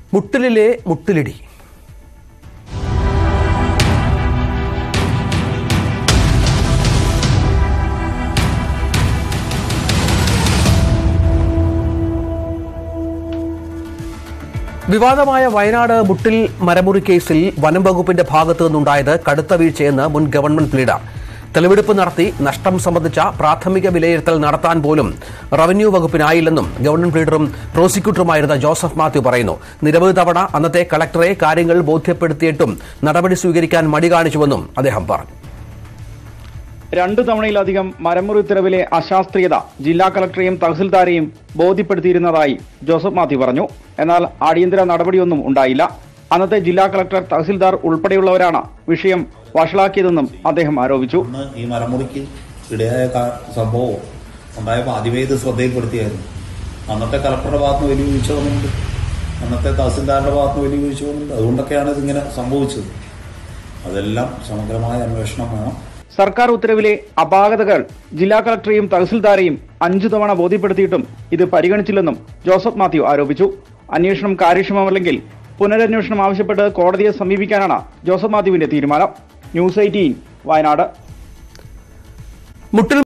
മുട്ടിലിലെ മുട്ടിലിടി വിവാദമായ വയനാട് മുട്ടിൽ മരമുറി കേസിൽ വനം വകുപ്പിന്റെ ഭാഗത്തു നിന്നുണ്ടായത് കടുത്ത വീഴ്ചയെന്ന് മുൻ ഗവൺമെന്റ് ലീഡർ തെളിവെടുപ്പ് നടത്തി നഷ്ടം സംബന്ധിച്ച പ്രാഥമിക വിലയിരുത്തൽ നടത്താൻ പോലും റവന്യൂ വകുപ്പിനായില്ലെന്നും ഗവൺമെന്റ് ലീഡറും പ്രോസിക്യൂട്ടറുമായിരുന്ന ജോസഫ് മാത്യു പറയുന്നു നിരവധി തവണ അന്നത്തെ കളക്ടറെ കാര്യങ്ങൾ ബോധ്യപ്പെടുത്തിയിട്ടും നടപടി സ്വീകരിക്കാൻ മടി കാണിച്ചുവെന്നും അദ്ദേഹം പറഞ്ഞു രണ്ടു തവണയിലധികം മരമുറി ഉത്തരവിലെ അശാസ്ത്രീയത ജില്ലാ കളക്ടറെയും തഹസിൽദാരെയും ബോധ്യപ്പെടുത്തിയിരുന്നതായി ജോസഫ് മാത്യു പറഞ്ഞു എന്നാൽ അടിയന്തര നടപടിയൊന്നും ഉണ്ടായില്ല അന്നത്തെ ജില്ലാ കളക്ടർ തഹസിൽദാർ ഉൾപ്പെടെയുള്ളവരാണ് വിഷയം വഷളാക്കിയതെന്നും അദ്ദേഹം ആരോപിച്ചു അന്ന് ഈ മരമുറിക്ക് ഇടയായ കാ- സംഭവം ഉണ്ടായപ്പോൾ ആദ്യമേ ഇത് ശ്രദ്ധയിൽപ്പെടുത്തിയായിരുന്നു അന്നത്തെ കളക്ടറുടെ ഭാഗത്ത് നിന്ന് വലിയ വീഴ്ച വന്നിട്ടുണ്ട് അന്നത്തെ തഹസിൽദാരുടെ ഭാഗത്ത് നിന്ന് വലിയ വീഴ്ച വന്നിട്ടുണ്ട് അതുകൊണ്ടൊക്കെയാണ് ഇതിങ്ങനെ സംഭവിച്ചത് അതെല്ലാം സമഗ്രമായ അന്വേഷണം വേണം സർക്കാർ ഉത്തരവിലെ അപാകതകൾ ജില്ലാ കളക്ടറെയും തഹസിൽദാരെയും അഞ്ചു തവണ ബോധ്യപ്പെടുത്തിയിട്ടും ഇത് പരിഗണിച്ചില്ലെന്നും ജോസഫ് മാത്യു ആരോപിച്ചു അന്വേഷണം കാര്യക്ഷമമല്ലെങ്കിൽ പുനരന്വേഷണം ആവശ്യപ്പെട്ട് കോടതിയെ സമീപിക്കാനാണ് ജോസഫ് മാത്യുവിന്റെ തീരുമാനം ന്യൂസ് എയ്റ്റീൻ വയനാട് മുട്ടിൽ